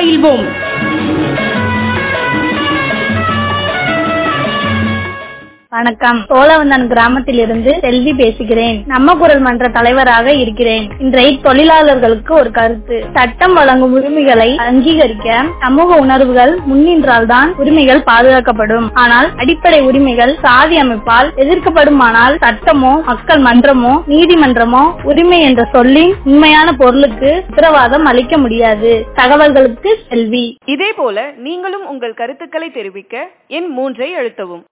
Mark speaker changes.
Speaker 1: மகிழ்வோம்
Speaker 2: வணக்கம் சோழவந்தன் கிராமத்தில் இருந்து செல்வி பேசுகிறேன் நம்ம குரல் மன்ற தலைவராக இருக்கிறேன் இன்றைய தொழிலாளர்களுக்கு ஒரு கருத்து சட்டம் வழங்கும் உரிமைகளை அங்கீகரிக்க சமூக உணர்வுகள் முன்னின்றால்தான் உரிமைகள் பாதுகாக்கப்படும் ஆனால் அடிப்படை உரிமைகள் சாதி அமைப்பால் எதிர்க்கப்படுமானால் சட்டமோ மக்கள் மன்றமோ நீதிமன்றமோ உரிமை என்ற சொல்லின் உண்மையான பொருளுக்கு உத்தரவாதம் அளிக்க முடியாது தகவல்களுக்கு செல்வி
Speaker 3: இதேபோல நீங்களும் உங்கள் கருத்துக்களை தெரிவிக்க எண் மூன்றை அழுத்தவும்